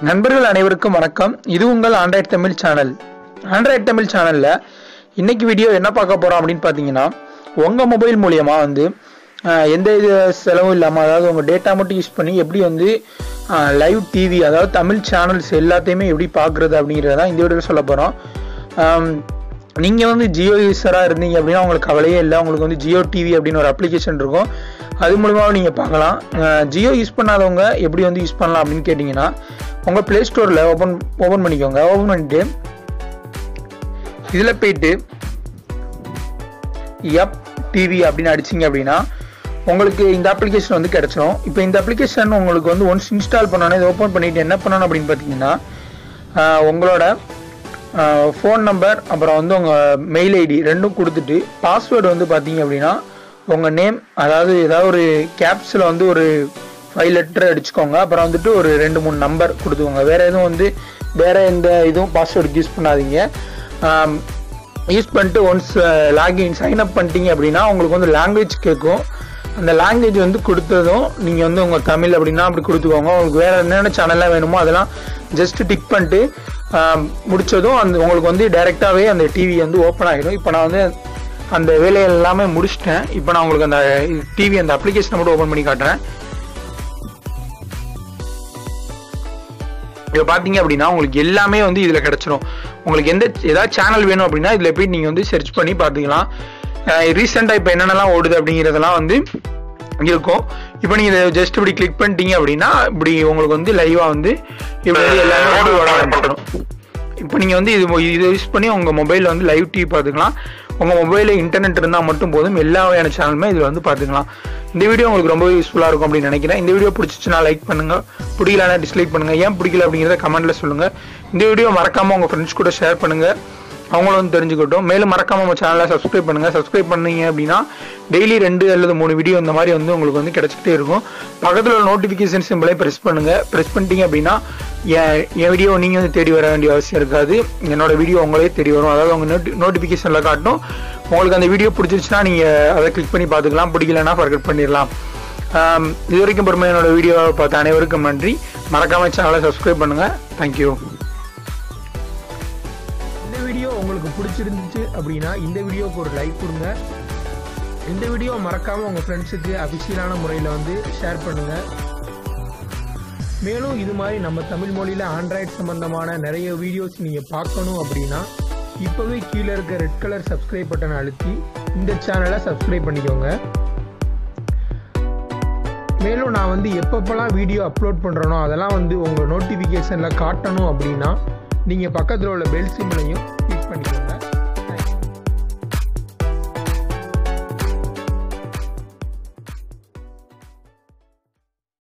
நண்பர்கள் அனைவருக்கும் வணக்கம் இது உங்கள் Android Tamil channel Android Tamil சேனலில் இன்னைக்கு வீடியோ என்ன பார்க்க போகிறோம் அப்படின்னு பார்த்தீங்கன்னா உங்கள் மொபைல் மூலியமாக வந்து ஆஹ், எந்த இது செலவும் இல்லாமல் அதாவது உங்கள் டேட்டா மட்டும் யூஸ் பண்ணி எப்படி வந்து லைவ் டிவி அதாவது தமிழ் சேனல்ஸ் எல்லாத்தையுமே எப்படி பார்க்குறது அப்படிங்கிறத இந்த வீடியோவில் சொல்ல போகிறோம் நீங்கள் வந்து ஜியோ யூஸராக இருந்தீங்க அப்படின்னா உங்களுக்கு கவலையே இல்லை உங்களுக்கு வந்து ஜியோ டிவி அப்படின்னு ஒரு அப்ளிகேஷன் இருக்கும் அது மூலியமாக நீங்கள் பார்க்கலாம் ஜியோ யூஸ் பண்ணாதவங்க எப்படி வந்து யூஸ் பண்ணலாம் அப்படின்னு கேட்டிங்கன்னா உங்கள் ப்ளே ஸ்டோரில் ஓப்பன் ஓப்பன் பண்ணிக்கோங்க ஓப்பன் பண்ணிட்டு இதில் போயிட்டு எப் டிவி அப்படின்னு அடிச்சிங்க அப்படின்னா உங்களுக்கு இந்த அப்ளிகேஷன் வந்து கிடச்சிரும் இப்போ இந்த அப்ளிகேஷன் உங்களுக்கு வந்து ஒன்ஸ் இன்ஸ்டால் பண்ணோன்னே இதை ஓப்பன் பண்ணிட்டு என்ன பண்ணணும் அப்படின்னு பார்த்தீங்கன்னா ஆஹ் உங்களோட ஃபோன் நம்பர் அப்புறம் வந்து உங்கள் மெயில் ஐடி ரெண்டும் கொடுத்துட்டு பாஸ்வேர்டு வந்து பார்த்தீங்க அப்படின்னா உங்கள் நேம் அதாவது ஏதாவது ஒரு கேப்ஸில் வந்து ஒரு ஃபைவ் லெட்டர் அடிச்சுக்கோங்க அப்புறம் வந்துட்டு ஒரு ரெண்டு மூணு நம்பர் கொடுத்துக்கோங்க வேறு எதுவும் வந்து வேறு எந்த இதுவும் பாஸ்வேர்டுக்கு யூஸ் பண்ணாதீங்க யூஸ் பண்ணிட்டு ஒன்ஸ் லாகின் சைன் அப் பண்ணிட்டீங்க அப்படின்னா உங்களுக்கு வந்து லாங்குவேஜ் கேட்கும் அந்த லாங்குவேஜ் வந்து கொடுத்ததும் நீங்கள் வந்து உங்கள் தமிழ் அப்படின்னா அப்படி கொடுத்துக்கோங்க உங்களுக்கு வேறு என்னென்ன சேனல்லாம் வேணுமோ அதெல்லாம் ஜஸ்ட் டிக் பண்ணிட்டு ஆம், முடிச்சதும் அந்த உங்களுக்கு வந்து டைரெக்டாகவே அந்த டிவி வந்து ஓப்பன் ஆகிடும் இப்போ நான் வந்து அந்த வேலையை எல்லாமே முடிச்சிட்டேன் இப்போ நான் உங்களுக்கு அந்த டிவி அந்த அப்ளிகேஷனை மட்டும் ஓப்பன் பண்ணி காட்டுறேன் இப்போ பார்த்தீங்க அப்படின்னா உங்களுக்கு எல்லாமே வந்து இதில் கிடச்சிரும் உங்களுக்கு எந்த ஏதாவது சேனல் வேணும் அப்படின்னா இதில் போய் நீங்கள் வந்து சர்ச் பண்ணி பார்த்துக்கலாம் ரீசெண்டாக இப்போ என்னென்னலாம் ஓடுது அப்படிங்கிறதெல்லாம் வந்து இருக்கும் இப்போ நீங்கள் இதை ஜஸ்ட் இப்படி கிளிக் பண்ணிட்டீங்க அப்படின்னா இப்படி உங்களுக்கு வந்து லைவாக வந்து இப்படி வந்து எல்லாமே வந்து ஓட ஆரம்பிச்சிடும் இப்போ நீங்கள் வந்து இது இதை யூஸ் பண்ணி உங்கள் மொபைலில் வந்து லைவ் டிவி பார்த்துக்கலாம் உங்கள் மொபைலில் இன்டர்நெட் இருந்தால் மட்டும் போதும் எல்லா வகையான சேனலுமே இதில் வந்து பார்த்துக்கலாம் இந்த வீடியோ உங்களுக்கு ரொம்ப யூஸ்ஃபுல்லாக இருக்கும் அப்படின்னு நினைக்கிறேன் இந்த வீடியோ பிடிச்சிச்சுன்னா லைக் பண்ணுங்கள் பிடிக்கலனா டிஸ்லைக் பண்ணுங்கள் ஏன் பிடிக்கல அப்படிங்கிறத கமெண்ட்டில் சொல்லுங்கள் இந்த வீடியோ மறக்காமல் உங்கள் ஃப்ரெண்ட்ஸ் கூட ஷேர் பண்ணுங்கள் அவங்களும் வந்து தெரிஞ்சுக்கட்டும் மேலும் மறக்காம நம்ம சேனலை சப்ஸ்கிரைப் பண்ணுங்க சப்ஸ்கிரைப் பண்ணீங்க அப்படின்னா டெய்லி ரெண்டு அல்லது மூணு வீடியோ இந்த மாதிரி வந்து உங்களுக்கு வந்து கிடைச்சிக்கிட்டே இருக்கும் பக்கத்தில் உள்ள நோட்டிஃபிகேஷன் சிம்பிளே ப்ரெஸ் பண்ணுங்க ப்ரெஸ் பண்ணிட்டீங்க அப்படின்னா என் என் வீடியோ நீங்கள் வந்து தேடி வர வேண்டிய அவசியம் இருக்காது என்னோட வீடியோ உங்களே தேடி வரும் அதாவது உங்கள் நோட்டி நோட்டிஃபிகேஷனில் காட்டும் உங்களுக்கு அந்த வீடியோ பிடிச்சிருச்சுன்னா நீங்கள் அதை கிளிக் பண்ணி பார்த்துக்கலாம் பிடிக்கலன்னா ஃபர்கட் பண்ணிடலாம் ஆம், இது வரைக்கும் பொறுமை என்னோட வீடியோவை பார்த்த அனைவருக்கும் நன்றி மறக்காம சேனலை சப்ஸ்கிரைப் பண்ணுங்க தேங்க்யூ இந்த வீடியோ உங்களுக்கு பிடிச்சிருந்துச்சு அப்படின்னா இந்த வீடியோக்கு ஒரு லைக் கொடுங்க இந்த வீடியோ மறக்காம உங்க ஃப்ரெண்ட்ஸுக்கு அபிஷியலான முறையில் வந்து ஷேர் பண்ணுங்க மேலும் இது மாதிரி நம்ம தமிழ் மொழியில ஆண்ட்ராய்டு சம்பந்தமான நிறைய வீடியோஸ் நீங்க பார்க்கணும் அப்படின்னா இப்பவே கீழே இருக்க ரெட் கலர் சப்ஸ்கிரைப் பட்டனை அழுத்தி இந்த சேனலை சப்ஸ்கிரைப் பண்ணிக்கோங்க மேலும் நான் வந்து எப்பப்பெல்லாம் வீடியோ அப்லோட் பண்ணுறேனோ அதெல்லாம் வந்து உங்கள் நோட்டிஃபிகேஷனில் காட்டணும் அப்படின்னா நீங்கள் பக்கத்தில் உள்ள பெல் சிம்லையும் கிளிக் பண்ணிக்கோங்க